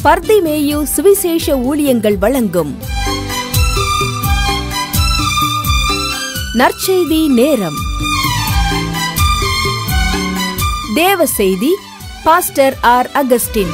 பர்திமேயு சுவிசேஷ ஊழியங்கள் வழங்கும் நற்செய்தி நேரம் தேவ செய்தி பாஸ்டர் ஆர் அகஸ்டின்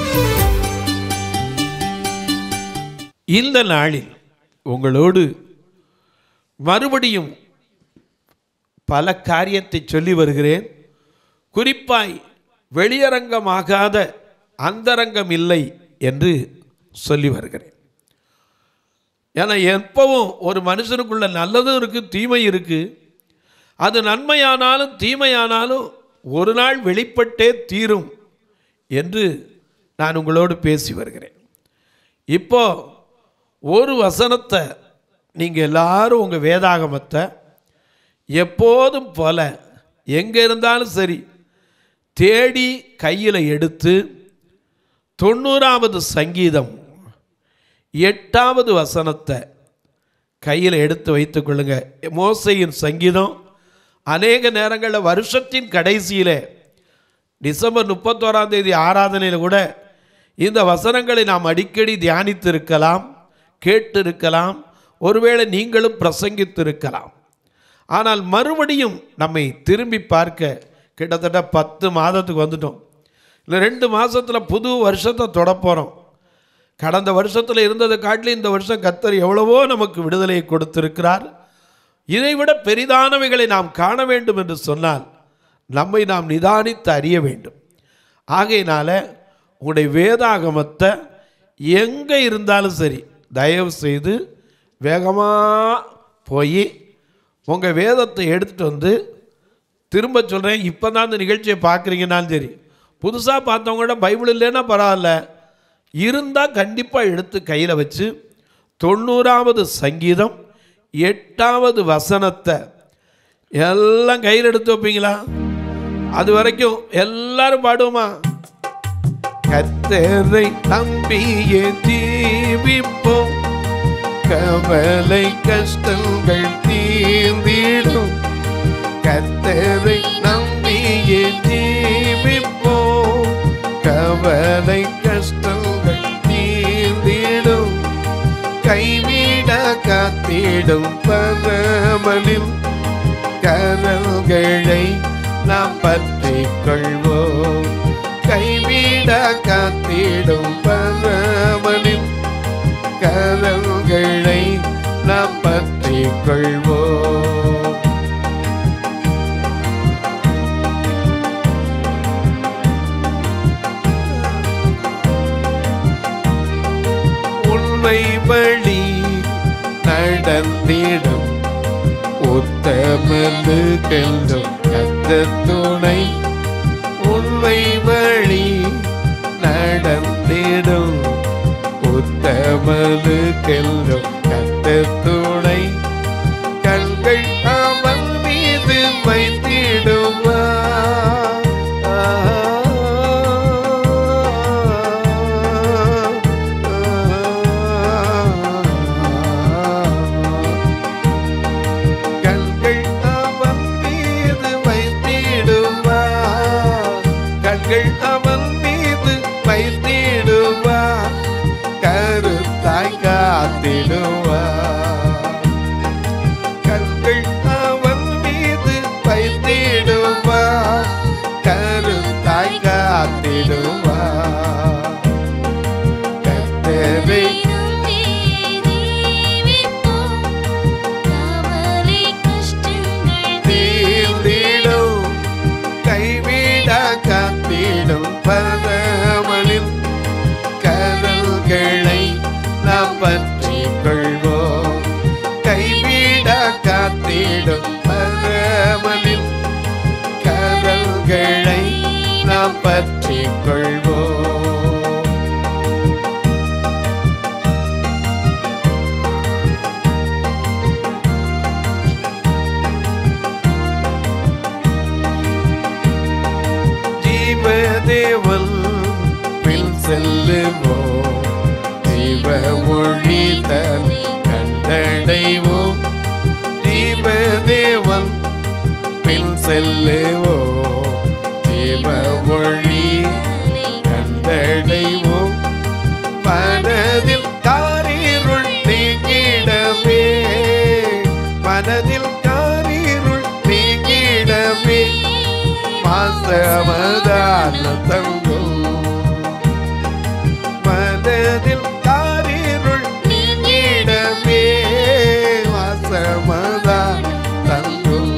இந்த நாளில் உங்களோடு மறுபடியும் பல காரியத்தை சொல்லி வருகிறேன் குறிப்பாய் வெளியரங்கமாகாத அந்தரங்கம் இல்லை என்று சொல்லி வருகிறேன் ஏன்னா எப்பவும் ஒரு மனுஷனுக்குள்ள நல்லதும் இருக்குது தீமை இருக்குது அது நன்மையானாலும் தீமையானாலும் ஒரு நாள் வெளிப்பட்டே தீரும் என்று நான் உங்களோடு பேசி வருகிறேன் இப்போ ஒரு வசனத்தை நீங்கள் எல்லாரும் உங்கள் வேதாகமத்தை எப்போதும் போல எங்கே இருந்தாலும் சரி தேடி கையில் எடுத்து தொண்ணூறாவது சங்கீதம் எட்டாவது வசனத்தை கையில் எடுத்து வைத்துக்கொள்ளுங்க மோசையின் சங்கீதம் அநேக நேரங்களில் வருஷத்தின் கடைசியில் டிசம்பர் முப்பத்தோராம் தேதி ஆராதனையில் கூட இந்த வசனங்களை நாம் அடிக்கடி தியானித்திருக்கலாம் கேட்டிருக்கலாம் ஒருவேளை நீங்களும் பிரசங்கித்திருக்கலாம் ஆனால் மறுபடியும் நம்மை திரும்பி பார்க்க கிட்டத்தட்ட பத்து மாதத்துக்கு வந்துட்டோம் இல்லை ரெண்டு மாதத்தில் புது வருஷத்தை தொடப்போகிறோம் கடந்த வருஷத்தில் இருந்ததை காட்டிலும் இந்த வருஷம் கத்தர் எவ்வளவோ நமக்கு விடுதலையை கொடுத்திருக்கிறார் இதைவிட பெரிதானவைகளை நாம் காண வேண்டும் என்று சொன்னால் நம்மை நாம் நிதானித்து அறிய வேண்டும் ஆகையினால உங்களுடைய வேதாகமத்தை எங்கே இருந்தாலும் சரி தயவு செய்து வேகமாக போய் உங்கள் வேதத்தை எடுத்துகிட்டு வந்து திரும்ப சொல்கிறேன் இப்போ தான் இந்த நிகழ்ச்சியை பார்க்குறீங்கன்னாலும் சரி புதுசாக பார்த்தவங்களோட பைபிள் இல்லைன்னா பரவாயில்ல இருந்தால் கண்டிப்பாக எடுத்து கையில் வச்சு தொண்ணூறாவது சங்கீதம் எட்டாவது வசனத்தை எல்லாம் கையில் எடுத்து வைப்பீங்களா அது வரைக்கும் எல்லாரும் பாடுவோமா கத்தரை நம்பியே தீவிப்போம் கவலை கஷ்டங்கள் தீர்ந்திடும் கத்தரை நம்பியே ஜீவிப்போம் கவலை கஷ்டங்கள் தீர்ந்திடும் கைவிட காத்திடும் பரமலில் கரல்களை நாம் பற்றிக் கொள்வோம் கைவிட காத்திடும் பரமலில் கரல்களை நாம் பற்றிக் கொள்வோம் உண்மை வழி நடந்திடும் உத்தமது கெல்லும் கத்த துணை உண்மை வழி நடந்திடும் உத்தமது கெல்லும் கத்த துணை கண்கள் அவன் மீது வைத்திடுவா கண்கள் அவன் மீது வைத்திடுவா கண்கள் அவன் மீது வைத்திடுவா கருத்தாய் காத்திடுவா கண்கள் அவன் மீது வைத்திடுவா கருத்தாய் காத்திடுவா கத்தரை தீர்ந்திடும் கைவிட காத்திடும் பரமலில் கரல்களை நாம் பற்றிக் கொள்வோம் கைவிட காத்திடும் பரமலில் கரல்களை நாம் பற்றிக் கொள்வோம் ஜீவதேவன் பின் செல்லுவோம் ஜீவ ஒளி தன் கண்டடைவோம் ஜீவதேவன் பின் செல்லுவோம் ஜீவ ஒளி கண்டடைவோம் சமாதானம் தங்கும் மனதில் காரிருள் நீங்கிடவே சமாதானம் தங்கும்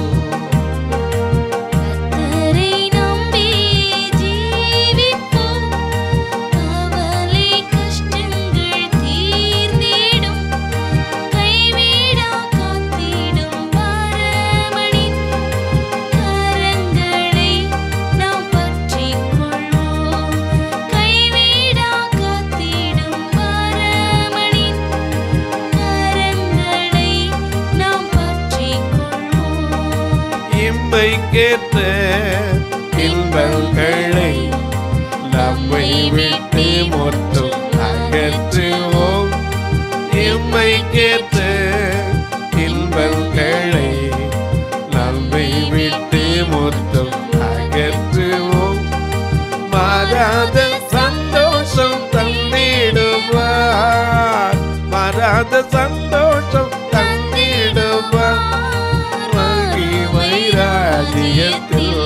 கர்த்தரை நம்பி ஜீவிப்போம் கவலை கஷ்டங்கள் தீர்ந்திடும் கைவிடா காத்திடும் பரமனின் கரங்களை நாம் பற்றிக் கொள்வோம் கைவிடா காத்திடும் பரமனின் கரங்களை நாம் பற்றிக் கொள்வோம் இம்மை கேட்ட இன்பங்களை நம்மை விட்டு மொத்தம் அகற்றுவோம் இம்மை கேட்ட இன்பங்களை நம்மை விட்டு மொத்தம் அகற்றுவோம் மாறாத சந்தோஷம் தந்திடுவார் மாறாத சந்தோஷம் தந்திடுவார் மகிமை ராஜ்யத்தில்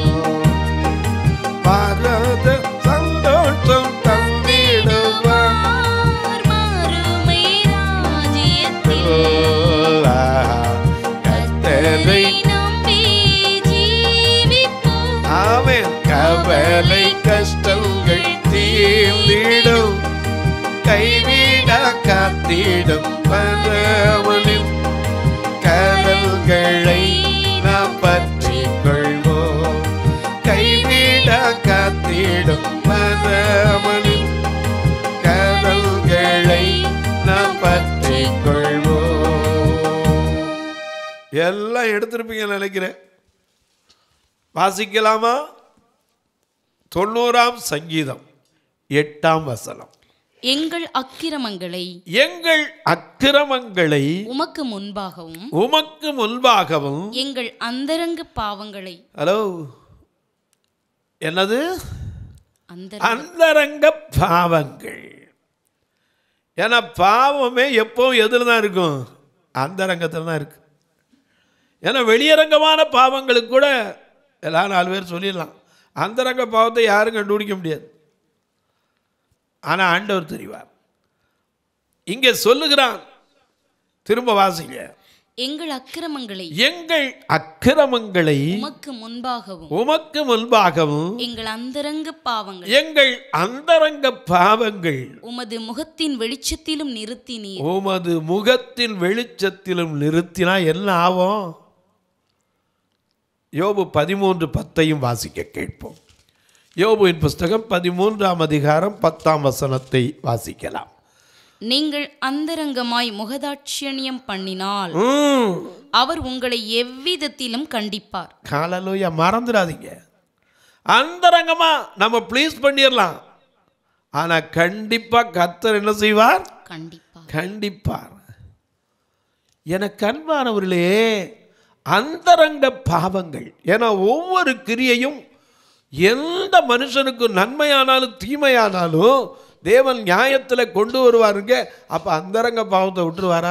மாறாத சந்தோஷம் தந்திடுவார் மறுமை ராஜ்யத்தில் கத்தரை நம்பி ஜீவிப்போம் ஆமென் கவலை கஷ்டங்கள் தீர்ந்திடும் கைவிட காத்திடும் பரவலின் கடல்களை நாம் பற்றிக் கொள்வோம் கைவிட காத்திடும் பரவலின் கடல்களை நாம் பற்றிக் கொள்வோம் எல்லாம் எடுத்திருப்பீங்க நினைக்கிறேன் வாசிக்கலாமா தொண்ணூறாம் சங்கீதம் எட்டாம் வசனம் எங்கள் அக்கிரமங்களை எங்கள் அக்கிரமங்களை உமக்கு முன்பாகவும் உமக்கு முன்பாகவும் எங்கள் அந்தரங்க பாவங்களை ஹலோ என்னது அந்த அந்தரங்க பாவங்கள் ஏன்னா பாவமே எப்பவும் எதில் தான் இருக்கும் அந்தரங்கத்தில் தான் இருக்கு ஏன்னா வெளியரங்கமான பாவங்களுக்கு கூட எல்லாரும் நாலு பேர் சொல்லிடலாம் அந்தரங்க பாவத்தை யாரும் கண்டுபிடிக்க முடியாது ஆனால் ஆண்டவர் தெரிவார் இங்கே சொல்லுகிறான் திரும்ப வாசிங்க எங்கள் அக்கிரமங்களை எங்கள் அக்கிரமங்களை உமக்கு முன்பாகவும் உமக்கு முன்பாகவும் எங்கள் அந்தரங்க பாவங்களை எங்கள் அந்தரங்க பாவங்கள் உமது முகத்தின் வெளிச்சத்திலும் நிறுத்தினீர் உமது முகத்தின் வெளிச்சத்திலும் நிறுத்தினா என்ன ஆகும் யோபு பதிமூன்று பத்தையும் வாசிக்க கேட்போம் யோபுவின் புஸ்தகம் பதிமூன்றாம் அதிகாரம் பத்தாம் வசனத்தை வாசிக்கலாம் நீங்கள் அந்தரங்கமாய் முகதாட்சியணியம் பண்ணினால் ம், அவர் உங்களை எவ்விதத்திலும் கண்டிப்பார் காலலூயா மறந்துடாதீங்க அந்தரங்கமா நம்ம ப்ளீஸ் பண்ணிடலாம் ஆனா கண்டிப்பா கத்தர் என்ன செய்வார் கண்டிப்பார் கண்டிப்பார் எனக்கு அன்பானவர்களே அந்தரங்க பாவங்கள் ஏன்னா ஒவ்வொரு கிரியையும் எந்த மனுஷனுக்கும் நன்மையானாலும் தீமையானாலும் தேவன் நியாயத்தில் கொண்டு வருவாருங்க அப்போ அந்தரங்க பாவத்தை விட்டுருவாரா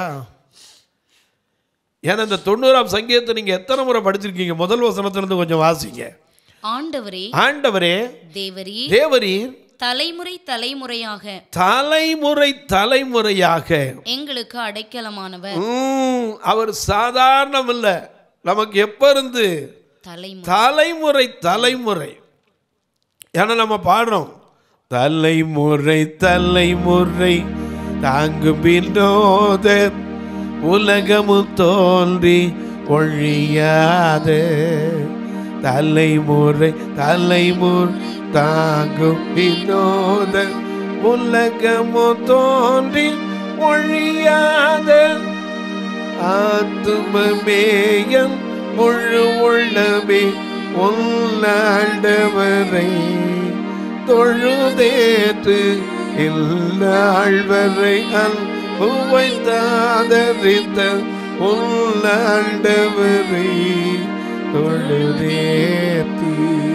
ஏன்னா இந்த தொண்ணூறாம் சங்கீதத்தை நீங்கள் எத்தனை முறை படிச்சிருக்கீங்க முதல் வசனத்திலிருந்து கொஞ்சம் வாசிங்க ஆண்டவரே ஆண்டவரே தேவரீ தேவரீர் தலைமுறை தலைமுறையாக தலைமுறை தலைமுறையாக எங்களுக்கு அடைக்கலமானவர் ம், அவர் சாதாரணம் இல்ல நமக்கு எப்ப இருந்து தலைமுறை தலைமுறை தலைமுறை ஏன்னா நம்ம பாடுறோம் தலைமுறை தலைமுறை தாங்கு பின்னோத உலகமு தோன்றி ஒழியாத தலைமுறை தலைமுறை தாங்கும் பின்னோத உலகமு தோன்றி ஒழியாத ஆத்துமமேயம் முழு உள்ளமே உன்னாண்டவரை தொழுதேற்று இல்லாள் வரை அன்புவை தாதரித்த உன்னாண்டவரை தொழுதேத்தி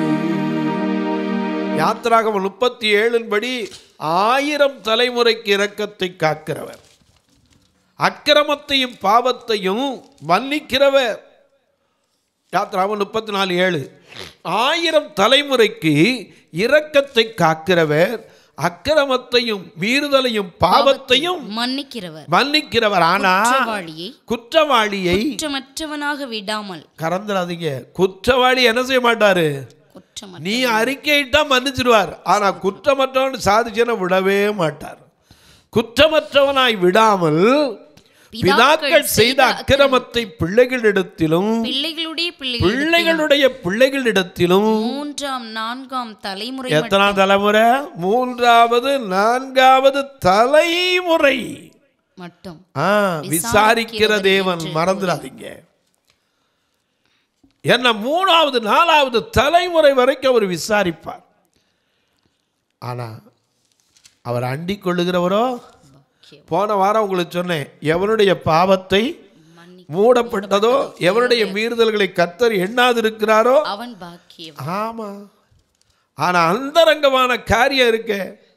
யாத்திராகம் முப்பத்தி ஏழின் படி ஆயிரம் தலைமுறைக்கு இரக்கத்தை காக்கிறவர் அக்கிரமத்தையும் பாவத்தையும் மன்னிக்கிறவர் யாத்ராமம் முப்பத்தி நாலு ஏழு ஆயிரம் தலைமுறைக்கு இரக்கத்தை காக்கிறவர் அக்கிரமத்தையும் மீறுதலையும் பாவத்தையும் மன்னிக்கிறவர் மன்னிக்கிறவர் ஆனா குற்றவாளியை குற்றவாளியை குற்றமற்றவனாக விடாமல் கறந்துடாதீங்க குற்றவாளி என்ன செய்ய மாட்டாரு குற்றமற்ற நீ அறிக்கையிட்டா மன்னிச்சிடுவார் ஆனா குற்றமற்றவன் சாதிச்சன விடவே மாட்டார் குற்றமற்றவனாய் விடாமல் பிதாக்கள் செய்த அக்கிரமத்தை பிள்ளைகளிடத்திலும் பிள்ளைகளுடைய பிள்ளைகள் பிள்ளைகளுடைய பிள்ளைகளிடத்திலும் மூன்றாம் நான்காம் தலைமுறை எத்தனாம் தலைமுறை மூன்றாவது நான்காவது தலைமுறை மட்டும் ஆ விசாரிக்கிற தேவன் மறந்துடாதீங்க என்ன மூணாவது நாலாவது தலைமுறை வரைக்கும் அவர் விசாரிப்பார் ஆனா அவர் அண்டிக் கொள்ளுகிறவரோ போன வாரம் உங்களுக்கு சொன்னேன் எவனுடைய பாவத்தை மன்னி மூடப்பட்டதோ எவனுடைய மீறுதல்களை கத்தர் எண்ணாதிருக்கிறாரோ அவன் பாக்கியம் ஆமா ஆனா அந்தரங்கமான காரியம் இருக்க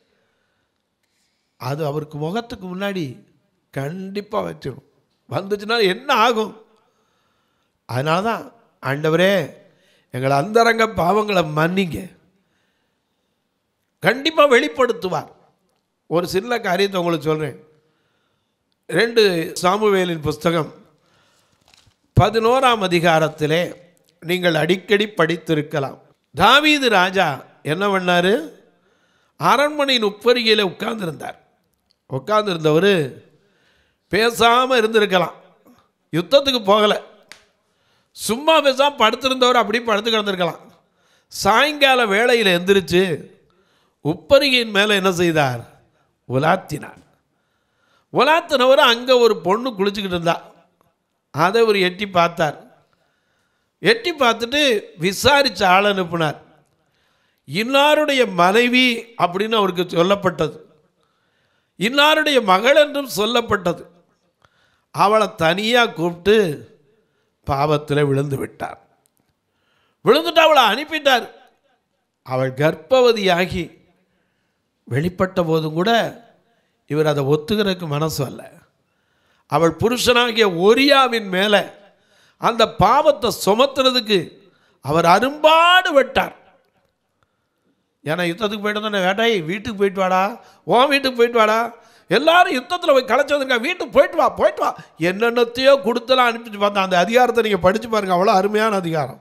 அது அவருக்கு முகத்துக்கு முன்னாடி கண்டிப்பா வச்சிடும் வந்துச்சுன்னா என்ன ஆகும் அதனால தான் ஆண்டவரே எங்களை அந்தரங்க பாவங்களை மன்னிங்க கண்டிப்பா வெளிப்படுத்துவார் ஒரு சின்ன காரியத்தை உங்களுக்கு சொல்றேன் ரெண்டு சாமுவேலின் புஸ்தகம் பதினோராம் அதிகாரத்திலே நீங்கள் அடிக்கடி படித்திருக்கலாம் தாவீது ராஜா என்ன பண்ணாரு அரண்மனையின் உப்பரிகையில் உட்கார்ந்திருந்தார் உட்கார்ந்திருந்தவர் பேசாமல் இருந்திருக்கலாம் யுத்தத்துக்கு போகலை சும்மா பேசாம படுத்திருந்தவர் அப்படி படுத்து கிடந்திருக்கலாம் சாயங்கால வேளையில் எந்திரிச்சு உப்பரிகையின் மேலே என்ன செய்தார் உலாத்தினார் உலாத்தினவர் அங்கே ஒரு பொண்ணு குளிச்சுக்கிட்டு இருந்தா அதை அவர் எட்டி பார்த்தார் எட்டி பார்த்துட்டு விசாரிச்ச ஆள் அனுப்புனார் இன்னாருடைய மனைவி அப்படின்னு அவருக்கு சொல்லப்பட்டது இன்னாருடைய மகள் என்றும் சொல்லப்பட்டது அவளை தனியாக கூப்பிட்டு பாவத்தில் விழுந்து விட்டார் விழுந்துட்டு அவளை அனுப்பிட்டார் அவள் கர்ப்பவதியாகி வெளிப்பட்ட போதும் கூட இவர் அதை ஒத்துக்கிறதுக்கு மனசு அல்ல அவள் புருஷனாகிய ஒரியாவின் மேலே அந்த பாவத்தை சுமத்துறதுக்கு அவர் அரும்பாடு விட்டார் ஏன்னா யுத்தத்துக்கு போயிட்டு வந்தோடனே வேட்டாய் வீட்டுக்கு போயிட்டு வாடா உன் வீட்டுக்கு போயிட்டு வாடா எல்லாரும் யுத்தத்தில் போய் களைச்சி வந்திருக்கா வீட்டுக்கு போயிட்டு வா போயிட்டு வா என்னென்னத்தையோ கொடுத்தலாம் அனுப்பிச்சு பார்த்தா அந்த அதிகாரத்தை நீங்கள் படித்து பாருங்க அவ்வளோ அருமையான அதிகாரம்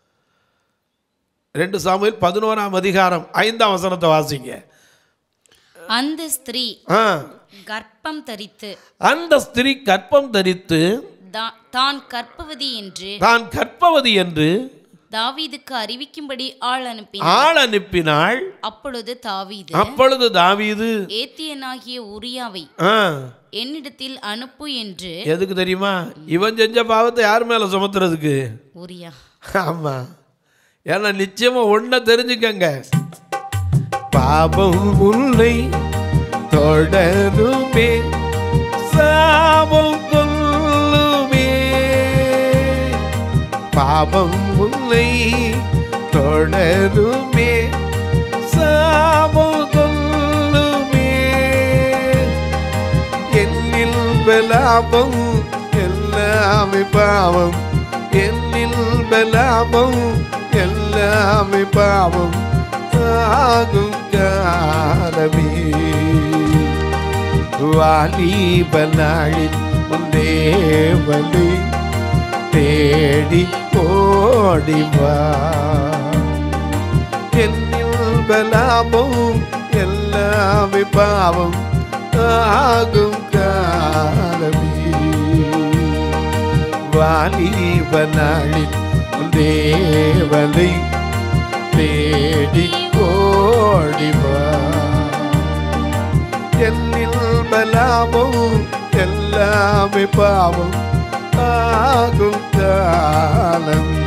ரெண்டு சாமுவேல் பதினோராம் அதிகாரம் ஐந்தாம் வசனத்தை வாசிங்க அந்த ஸ்திரீ ஆ கர்ப்பம் தரித்து அந்த ஸ்திரீ கற்பம் தரித்து தா- தான் கர்ப்பவதி என்று தான் கற்பவதி என்று தாவீதுக்கு அறிவிக்கும்படி ஆள் அனுப்பி ஆள் அனுப்பினாள் அப்பொழுது தாவீது அப்பொழுது தாவீது ஏத்தியனாகிய உரியாவை ஆ என்னிடத்தில் அனுப்பு என்று எதுக்கு தெரியுமா இவன் செஞ்ச பாவத்தை யார் மேலே சுமத்துறதுக்கு உரியா ஆமா ஏன்னா நிச்சயமா ஒன்ன தெரிஞ்சுக்கங்க பாபம் உன்னை தொடருமே சாபம் கொல்லுமே பாபம் உன்னை தொடருமே சாபம் கொல்லுமே என்னில் பலாபம் எல்லாமே பாவம் என்னில் பலாபம் எல்லாமே பாவம் ஆகும் காலமே வாலிபனாளில் தேவலை தேடி ஓடிவா என்னில் பலாபம் எல்லாமே பாவம் ஆகும் காலமே வாலிபனாளில் தேவலை தேடி ஓடிவா என்னில் பலாபம் எல்லாமே பாவம் ஆகும் காலமே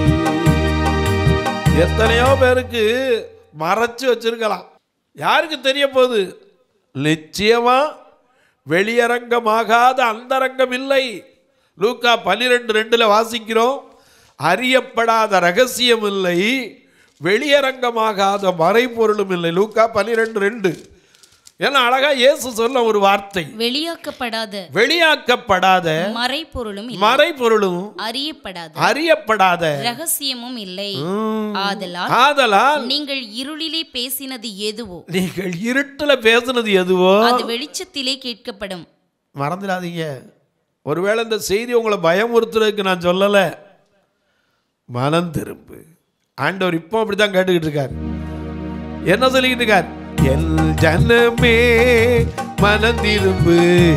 எத்தனையோ பேருக்கு மறைச்சு வச்சிருக்கலாம் யாருக்கு தெரிய போகுது நிச்சயமா வெளியரங்கமாகாத அந்தரங்கம் இல்லை லூக்கா பன்னிரெண்டு ரெண்டுல வாசிக்கிறோம் அறியப்படாத ரகசியம் இல்லை வெளியரங்கமாகாத மறைபொருளும் இல்லை லூக்கா பன்னிரெண்டு ரெண்டு ஏன்னா அழகா இயேசு சொல்ல ஒரு வார்த்தை வெளியாக்கப்படாத வெளியாக்கப்படாத மறைபொருளும் இல்லை மறைபொருளும் அறியப்படாத அறியப்படாத ரகசியமும் இல்லை ம். ஆதலால் ஆதலால் நீங்கள் இருளிலே பேசினது எதுவோ நீங்கள் இருட்டுல பேசுனது எதுவோ அது வெளிச்சத்திலே கேட்கப்படும் மறந்துடாதீங்க ஒருவேளை இந்த செய்தி உங்களை பயமுறுத்துறதுக்கு நான் சொல்லலை மனம் திரும்பு ஆண்டவர் இப்போ அப்படித்தான் கேட்டுக்கிட்டு இருக்கார் என்ன சொல்லிக்கிட்டு இருக்கார் என் ஜனமே மனம் திரும்பு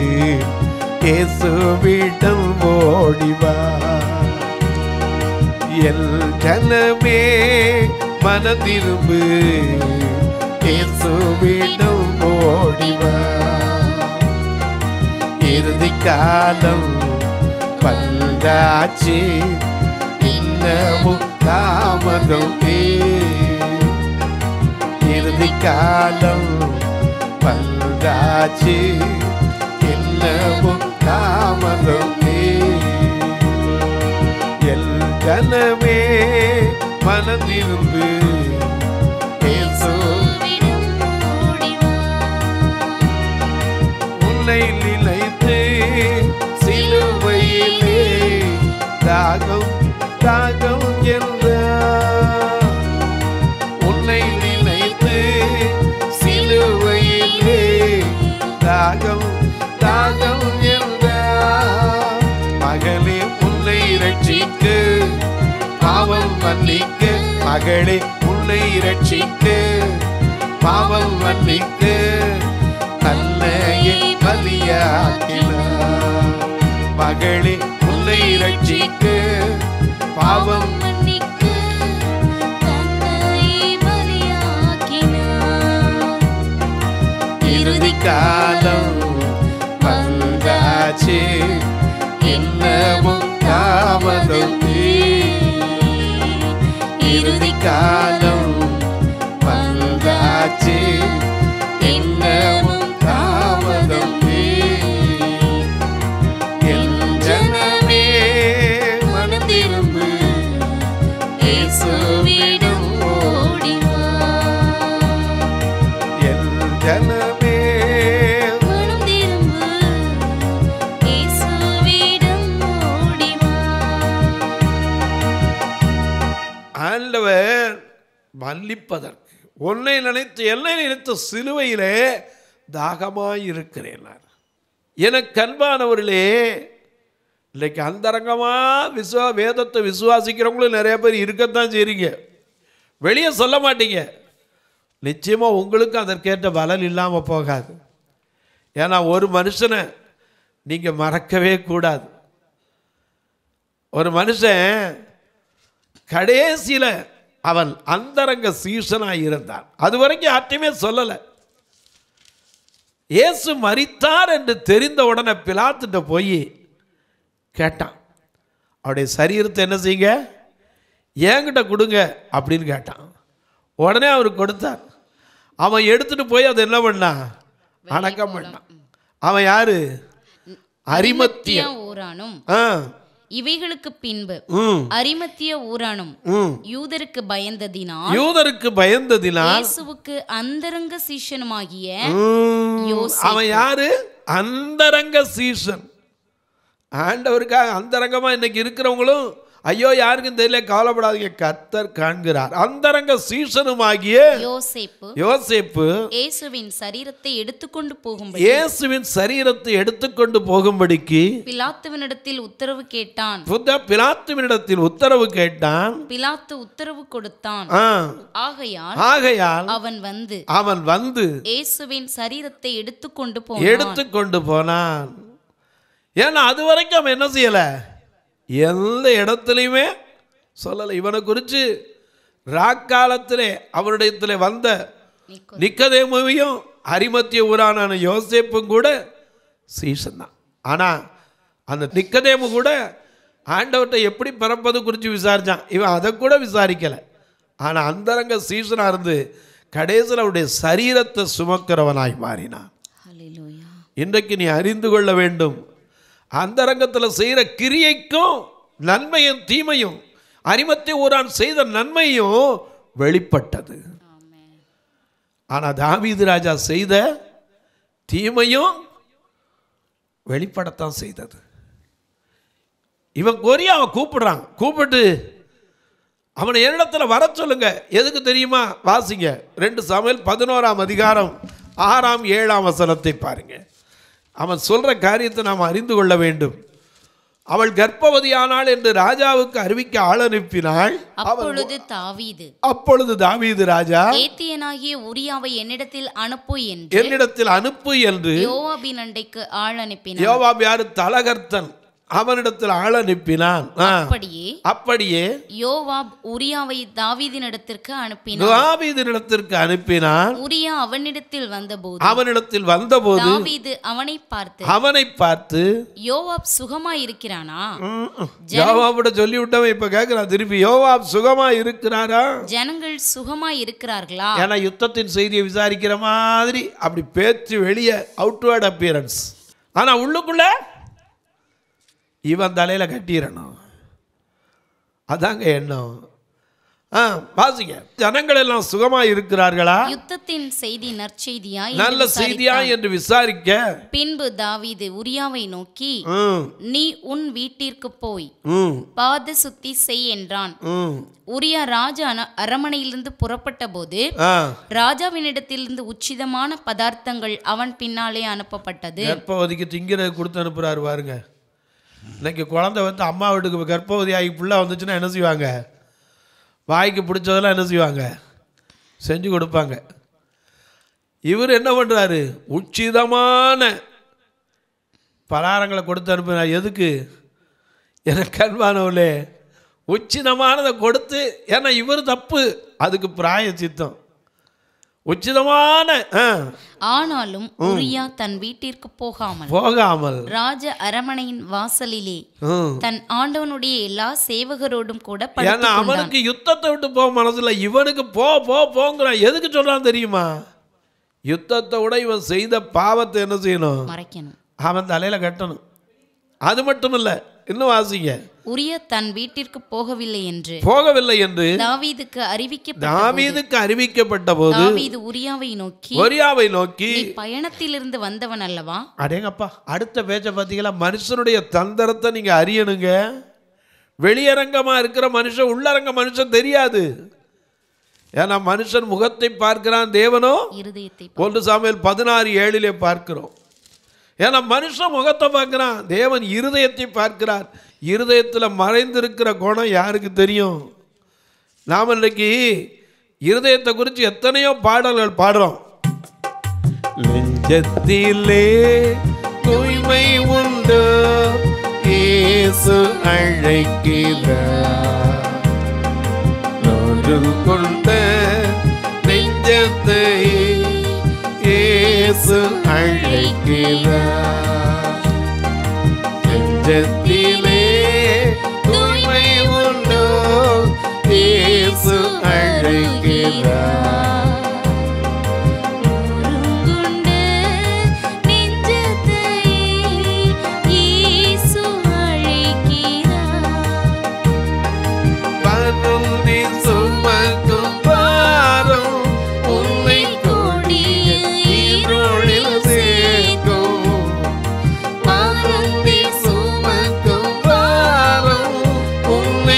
இயேசுவிடம் ஓடிவா என் ஜனமே மனம் திரும்பு இயேசுவிடம் ஓடிவா இறுதி காலம் வந்தாச்சு இன்னமும் தாமதம் இறுதி காலம் வந்தாச்சு இன்னமும் தாமதம் எல் ஜனமே மனதிரும்பு இயேசு உன்னை நினைத்து சிலுவையிலே தாகம் தாகம் என்றார் உன்னை நினைத்து சிலுவையிலே தாகம் தாகம் என்றார் மகளே உன்னை ரட்சிக்க பாவம் மன்னிக்க மகளே உன்னை ரட்சிக்க பாவம் மன்னிக்க தன்னையே பலியாக்கினார் மகளே உன்னை ரட்சிக்க பாவம் இறுதி காலம் வந்தாச்சு இன்னமும் தாமதம் இறுதி காலம் வந்தாச்சு இன்னமும் தாமதம் என் ஜனமே மனம் திரும்பு இயேசுவிடம் என் ஜனமே ஆண்டவர் மன்னிப்பதற்கு உன்னை நினைத்து என்னை நினைத்த சிலுவையிலே தாகமாயிருக்கிறேன் நான் எனக்கு அன்பானவர்களே இன்னைக்கு அந்தரங்கமாக விசுவா வேதத்தை விசுவாசிக்கிறவங்களும் நிறைய பேர் இருக்கத்தான் செய்றீங்க வெளியே சொல்ல மாட்டீங்க நிச்சயமாக உங்களுக்கும் அதற்கேற்ற பலன் இல்லாமல் போகாது ஏன்னா ஒரு மனுஷனை நீங்கள் மறக்கவே கூடாது ஒரு மனுஷன் கடைசியில் அவன் அந்தரங்க சீசனாக இருந்தான் அது வரைக்கும் யார்ட்டையுமே சொல்லலை இயேசு மரித்தார் என்று தெரிந்த உடனே பிலாத்துட்ட போய் கேட்டான் அவருடைய சரீரத்தை என்ன செய்யுங்க என்கிட்ட கொடுங்க அப்படின்னு கேட்டான் உடனே அவர் கொடுத்தார் அவன் எடுத்துட்டு போய் அதை என்ன பண்ணான் அடக்கம் பண்ணான் அவன் யாரு அரிமத்திய ஊரானும் ஆ இவைகளுக்கு பின்பு ம் அரிமத்திய ஊரானும் ம் யூதருக்கு பயந்ததினால் யூதருக்கு பயந்ததினால் இயேசுவுக்கு அந்தரங்க சீஷனுமாகிய ம், யோசேப்பு. அவன் யாரு அந்தரங்க சீசன் ஆண்டவருக்காக அந்தரங்கமா இன்னைக்கு இருக்கிறவங்களும் ஐயோ யாருக்கும் தெரியல கவலைப்படாதீங்க கர்த்தர் காண்கிறார் அந்தரங்க சீசனுமாகிய யோசேப்பு யோசேப்பு இயேசுவின் சரீரத்தை எடுத்துக்கொண்டு போகும்படி இயேசுவின் சரீரத்தை எடுத்துக்கொண்டு போகும்படிக்கு பிலாத்துவனிடத்தில் உத்தரவு கேட்டான் புத்த பிலாத்துவினிடத்தில் உத்தரவு கேட்டான் பிலாத்து உத்தரவு கொடுத்தான் ஆ, ஆகையால் ஆகையால் அவன் வந்து அவன் வந்து இயேசுவின் சரீரத்தை எடுத்துக்கொண்டு போனான் எடுத்துக்கொண்டு போனான் ஏன்னா அது வரைக்கும் அவன் என்ன செய்யல எந்த இடத்துலையுமே சொல்லலை இவனை குறித்து ராக்காலத்திலே அவருடையத்தில் வந்த நிக்கோ- நிக்கதேமுவையும் அரிமத்திய ஊரான யோசேப்பும் கூட சீசன் தான் ஆனால் அந்த நிக்கதேமு கூட ஆண்டவர்கிட்ட எப்படி பிறப்பது குறித்து விசாரிச்சான் இவன் அதை கூட விசாரிக்கலை ஆனால் அந்தரங்க சீசனாக இருந்து கடைசியில் அவருடைய சரீரத்தை சுமக்கிறவனாய் மாறினான் ஹalleluya இன்றைக்கு நீ அறிந்து கொள்ள வேண்டும் அந்தரங்கத்தில் செய்கிற கிரியைக்கும் நன்மையும் தீமையும் அரிமத்தை ஊரான் செய்த நன்மையும் வெளிப்பட்டது ஆனால் தாவீது ராஜா செய்த தீமையும் வெளிப்படத்தான் செய்தது இவன் கொரியாவை கூப்பிடுறான் கூப்பிட்டு அவனை என்னிடத்துல வர சொல்லுங்க எதுக்கு தெரியுமா வாசிங்க ரெண்டு சமையல் பதினோராம் அதிகாரம் ஆறாம் ஏழாம் வசனத்தை பாருங்க அவன் சொல்ற காரியத்தை நாம் அறிந்து கொள்ள வேண்டும் அவள் கர்ப்பவதியானாள் என்று ராஜாவுக்கு அறிவிக்க ஆள் அனுப்பினாள் அப்பொழுது தாவீது அப்பொழுது தாவீது ராஜா ஏத்தியனாகிய உரியாவை என்னிடத்தில் அனுப்பு என்று என்னிடத்தில் அனுப்பு என்று யோவாபின் அண்டைக்கு ஆள் அனுப்பினார் யோவாப் யாரு தலகர்த்தன் அவனிடத்தில் ஆள் அனுப்பினான் ஆ. அப்படியே அப்படியே யோவாப் உரியாவை தாவீதினிடத்திற்கு அனுப்பினார் தாவீதினிடத்திற்கு அனுப்பினான் உரியா அவனிடத்தில் வந்தபோது அவனிடத்தில் வந்தபோது தாவீது அவனை பார்த்து அவனை பார்த்து யோவாப் சுகமாய் இருக்கிறானா யோவாபிட சொல்லி விட்டவன் இப்ப கேட்கிறான் திருப்பி யோவாப் சுகமா இருக்கிறாரா ஜனங்கள் சுகமாய் இருக்கிறார்களா ஏன்னா யுத்தத்தின் செய்தியை விசாரிக்கிற மாதிரி அப்படி பேச்சு வெளியே அவுட்வேர்ட் அப்பியரன்ஸ் ஆனா உள்ளுக்குள்ள இவன் தலையில கட்டிடணும் அதாங்க எண்ணம் ஆ வாசிங்க ஜனங்கள் எல்லாம் சுகமா இருக்கிறார்களா யுத்தத்தின் செய்தி நற்செய்தியா என்று நல்ல செய்தியா விசாரித்தான். என்று விசாரிக்க பின்பு தாவீது உரியாவை நோக்கி ம், நீ உன் வீட்டிற்கு போய் ம், பாத சுத்தி செய் என்றான் ம். உரியா ராஜா அன- அரமனையிலிருந்து புறப்பட்ட போது ஆ, ராஜாவினிடத்திலிருந்து உச்சிதமான பதார்த்தங்கள் அவன் பின்னாலே அனுப்பப்பட்டது கர்ப்பவதிக்கு திங்கிறது கொடுத்து அனுப்புறாரு பாருங்க இன்னைக்கு குழந்தை வந்து அம்மா வீட்டுக்கு கர்ப்பவதி ஆகி புள்ள வந்துச்சுன்னா என்ன செய்வாங்க வாய்க்கு பிடிச்சதெல்லாம் என்ன செய்வாங்க செஞ்சு கொடுப்பாங்க இவர் என்ன பண்ணுறாரு உச்சிதமான பலாரங்களை கொடுத்து அனுப்புகிறார் எதுக்கு எனக்கு கண்பானவளே உச்சிதமானதை கொடுத்து ஏன்னா இவர் தப்பு அதுக்கு பிராய சித்தம் உச்சிதமான ஆ, ஆனாலும் உரியா தன் வீட்டிற்கு போகாமல் போகாமல் ராஜ அரமனையின் வாசலிலே ம். தன் ஆண்டவனுடைய எல்லா சேவகரோடும் கூட ஏன்னா படுத்துக் கொண்டான். அவனுக்கு யுத்தத்தை விட்டு போக மனசுல இவனுக்கு போ போ போங்கிறான் எதுக்கு சொல்றான் தெரியுமா யுத்தத்தை விட இவன் செய்த பாவத்தை என்ன செய்யணும் மறைக்கணும் அவன் தலையில கட்டணும் அது மட்டும் இல்ல இன்னும் வாசிங்க உரிய தன் வீட்டிற்கு போகவில்லை என்று போகவில்லை என்று தாவீதுக்கு அறிவிக்கப்பட்ட தாவீதுக்கு அறிவிக்கப்பட்ட போது தாவீது உரியாவை நோக்கி ஒரியாவை நோக்கி நீ பயணத்திலிருந்து வந்தவன் அல்லவா அடேங்கப்பா அடுத்த பேச்சை பார்த்தீங்களா மனுஷனுடைய தந்திரத்தை நீங்க அறியணுங்க வெளியரங்கமா இருக்கிற மனுஷன் உள்ளரங்க மனுஷன் தெரியாது ஏன்னா மனுஷன் முகத்தை பார்க்கிறான் தேவனோ இருதயத்தை ஒன்று சாமுவேல் பதினாறு ஏழிலே பார்க்கிறோம் ஏன்னா மனுஷன் முகத்தை பார்க்கிறான் தேவன் இருதயத்தை பார்க்கிறார் இருதயத்தில் மறைந்திருக்கிற குணம் யாருக்கு தெரியும் நாம் இன்னைக்கு இருதயத்தை குறித்து எத்தனையோ பாடல்கள் பாடுறோம் நெஞ்சத்திலே தூய்மை உண்டு இயேசு அழைக்கிறார் நோன்று கொண்ட நெஞ்சத்தை இயேசு அழைக்கிறார் நெஞ்சத்திலே தூய்மை உண்டு இயேசு அழைக்கிறார் உருங்குண்டு நெஞ்சத்தை இயேசு அழைக்கிறார். வருந்தி சுமக்கும் பாரம் உன்னை கொடிய இருளில் சேர்க்கும் வருந்தி சுமக்கும் பாரம் உன்னை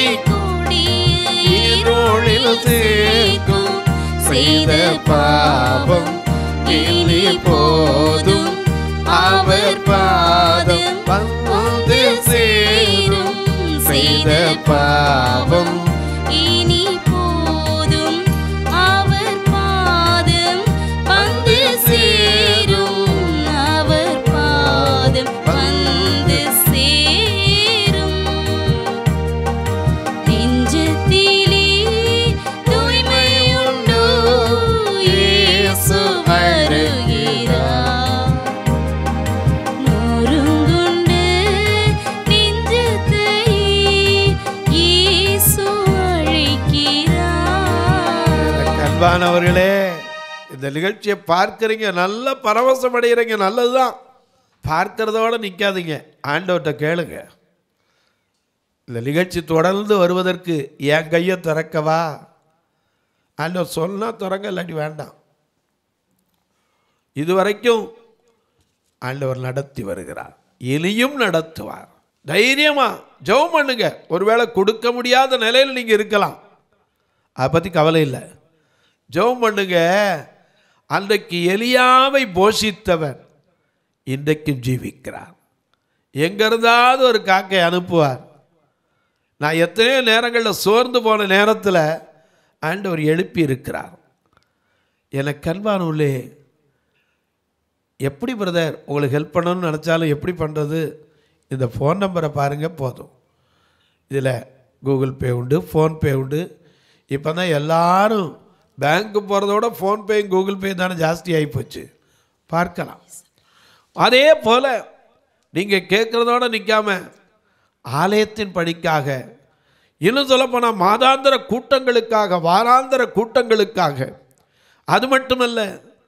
இருளில் சேர்க்கும் செய்த பாவம் இனி போதும் அவர் பாதம் வந்து சேரும் செய்த பாவம் இனி போதும் அவர் பாதம் வந்து சேரும் அவர் பாதம் வந்து சேரும் நெஞ்சத்திலே தூய்மை உண்டோ இயேசு வருகிறார் நொறுங்குண்டு நெஞ்சத்தை இயேசு அழைக்கிறார் அன்பானவர்களே இந்த நிகழ்ச்சியை பார்க்குறீங்க நல்ல பரவசம் அடைகிறீங்க நல்லதுதான் பார்க்கறதோட நிற்காதீங்க ஆண்டவர்கிட்ட கேளுங்க இந்த நிகழ்ச்சி தொடர்ந்து வருவதற்கு என் கையை திறக்கவா ஆண்டவர் சொன்னா திறங்க இல்லாட்டி வேண்டாம் இது வரைக்கும் ஆண்டவர் நடத்தி வருகிறார் இனியும் நடத்துவார் தைரியமா ஜெபம் பண்ணுங்க ஒருவேளை கொடுக்க முடியாத நிலையில் நீங்கள் இருக்கலாம் அதை பற்றி கவலை இல்லை ஜெபம் பண்ணுங்க அன்றைக்கு எலியாவை போஷித்தவன் இன்றைக்கும் ஜீவிக்கிறார் எங்க இருந்தாவது ஒரு காக்கை அனுப்புவார் நான் எத்தனையோ நேரங்களில் சோர்ந்து போன நேரத்தில் ஆண்டவர் எழுப்பி இருக்கிறார் எனக்கு கண்பானுள்ளே எப்படி பிரதர் உங்களுக்கு ஹெல்ப் பண்ணணும்னு நினச்சாலும் எப்படி பண்ணுறது இந்த ஃபோன் நம்பரை பாருங்கள் போதும் இதில் கூகுள் பே உண்டு ஃபோன்பே உண்டு இப்போ தான் எல்லாரும் பேங்க்கு போகிறதோட ஃபோன்பேயும் கூகுள் பே தானே ஜாஸ்தி ஆகிப்போச்சு பார்க்கலாம் அதே போல் நீங்கள் கேட்குறதோட நிற்காம ஆலயத்தின் பணிக்காக இன்னும் சொல்லப்போனால் மாதாந்திர கூட்டங்களுக்காக வாராந்திர கூட்டங்களுக்காக அது மட்டுமல்ல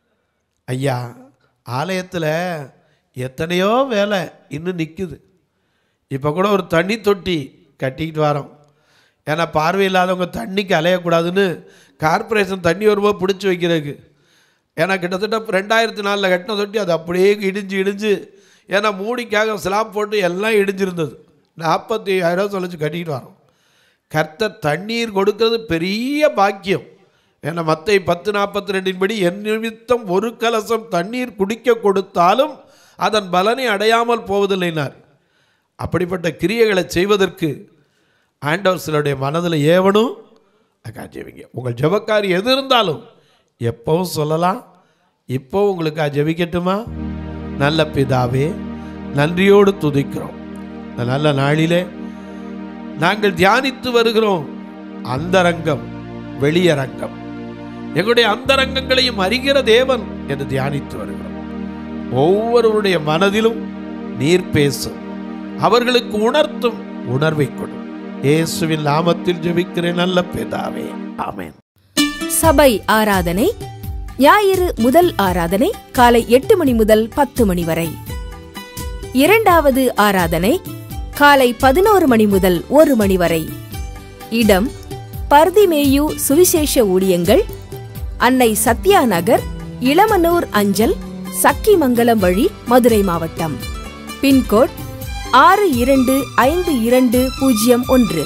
ஐயா ஆலயத்தில் எத்தனையோ வேலை இன்னும் நிற்குது இப்போ கூட ஒரு தண்ணி தொட்டி கட்டிக்கிட்டு வரோம் ஏன்னா பார்வை இல்லாதவங்க தண்ணிக்கு அலையக்கூடாதுன்னு கார்ப்பரேஷன் தண்ணி வரும்போது பிடிச்சி வைக்கிறதுக்கு ஏன்னா கிட்டத்தட்ட ரெண்டாயிரத்தி நாலில் கட்டின தொட்டி அது அப்படியே இடிஞ்சு இடிஞ்சு ஏன்னா மூடிக்காக ஸ்லாப் போட்டு எல்லாம் இடிஞ்சிருந்தது நாற்பத்தி ஐயாயிரம் சொல்லிச்சு கட்டிக்கிட்டு வரோம் கர்த்தர் தண்ணீர் கொடுக்கிறது பெரிய பாக்கியம் ஏன்னா மத்தை பத்து நாற்பத்தி ரெண்டின் படி என் நிமித்தம் ஒரு கலசம் தண்ணீர் குடிக்க கொடுத்தாலும் அதன் பலனை அடையாமல் போவதில்லைனார் அப்படிப்பட்ட கிரியைகளை செய்வதற்கு ஆண்டவர் சிலருடைய மனதில் ஏவனும் அக்கா ஜெபிங்க உங்கள் ஜெபக்காரி எது இருந்தாலும் எப்பவும் சொல்லலாம் இப்போ உங்களுக்கு ஜெபிக்கட்டுமா நல்ல பிதாவே நன்றியோடு துதிக்கிறோம் இந்த நல்ல நாளிலே நாங்கள் தியானித்து வருகிறோம் அந்தரங்கம் வெளியரங்கம் எங்களுடைய அந்தரங்கங்களையும் அறிகிற தேவன் என்று தியானித்து வருகிறோம் ஒவ்வொருவருடைய மனதிலும் நீர் பேசும் அவர்களுக்கு உணர்த்தும் உணர்வை கொடும் இயேசுவின் நாமத்தில் ஜெபிக்கிறேன் நல்ல பிதாவே ஆமென் சபை ஆராதனை ஞாயிறு முதல் ஆராதனை காலை எட்டு மணி முதல் பத்து மணி வரை இரண்டாவது ஆராதனை காலை பதினோரு மணி முதல் ஒரு மணி வரை இடம் பர்திமேயு சுவிசேஷ ஊழியங்கள் அன்னை சத்யா நகர் இளமனூர் அஞ்சல் சக்கிமங்கலம் வழி மதுரை மாவட்டம் பின்கோட் ஆறு இரண்டு ஐந்து இரண்டு பூஜ்ஜியம் ஒன்று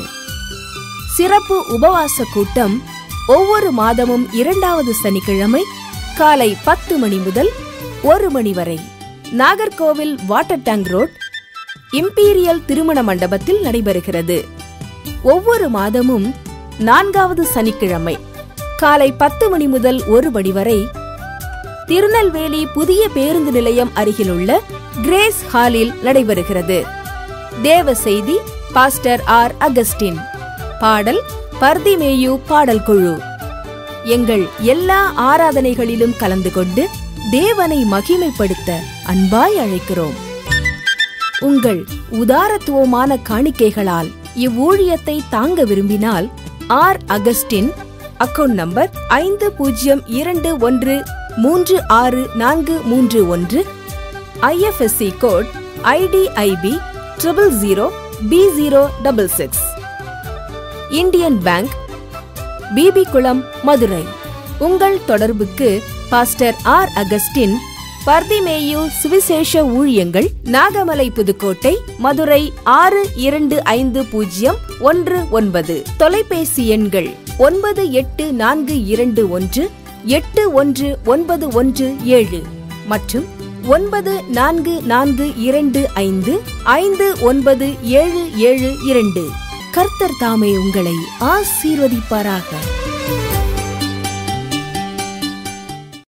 சிறப்பு உபவாச கூட்டம் ஒவ்வொரு மாதமும் இரண்டாவது சனிக்கிழமை காலை பத்து மணி முதல் ஒரு மணி வரை Nagercoil water tank road imperial திருமண மண்டபத்தில் நடைபெறுகிறது ஒவ்வொரு மாதமும் நான்காவது சனிக்கிழமை காலை பத்து மணி முதல் ஒரு மணி வரை திருநெல்வேலி புதிய பேருந்து நிலையம் அருகிலுள்ள கிரேஸ் ஹாலில் நடைபெறுகிறது தேவ செய்தி பாஸ்டர் ஆர் அகஸ்டின் பாடல் பர்திமேயு பாடல் குழு எங்கள் எல்லா ஆராதனைகளிலும் கலந்து கொண்டு தேவனை மகிமைப்படுத்த அன்பாய் அழைக்கிறோம் உங்கள் உதாரத்துவமான காணிக்கைகளால் இவ்வூழியத்தை தாங்க விரும்பினால் ஆர் அகஸ்டின் அக்கவுண்ட் நம்பர் ஐந்து பூஜ்ஜியம் இரண்டு ஒன்று மூன்று ஆறு நான்கு மூன்று ஒன்று IFSC code IDIB triple zero P zero double six Indian bank Bibikulam Madurai உங்கள் தொடர்புக்கு பாஸ்டர் ஆர் அகஸ்டின் பர்திமேயு சுவிசேஷ ஊழியங்கள் நாகமலை புதுக்கோட்டை மதுரை ஆறு இரண்டு ஐந்து பூஜ்ஜியம் ஒன்று ஒன்பது தொலைபேசி எண்கள் ஒன்பது எட்டு நான்கு இரண்டு ஒன்று எட்டு ஒன்று ஒன்பது ஒன்று ஏழு மற்றும் ஒன்பது நான்கு நான்கு இரண்டு ஐந்து ஐந்து ஒன்பது ஏழு ஏழு இரண்டு கர்த்தர் தாமே உங்களை ஆசீர்வதிப்பாராக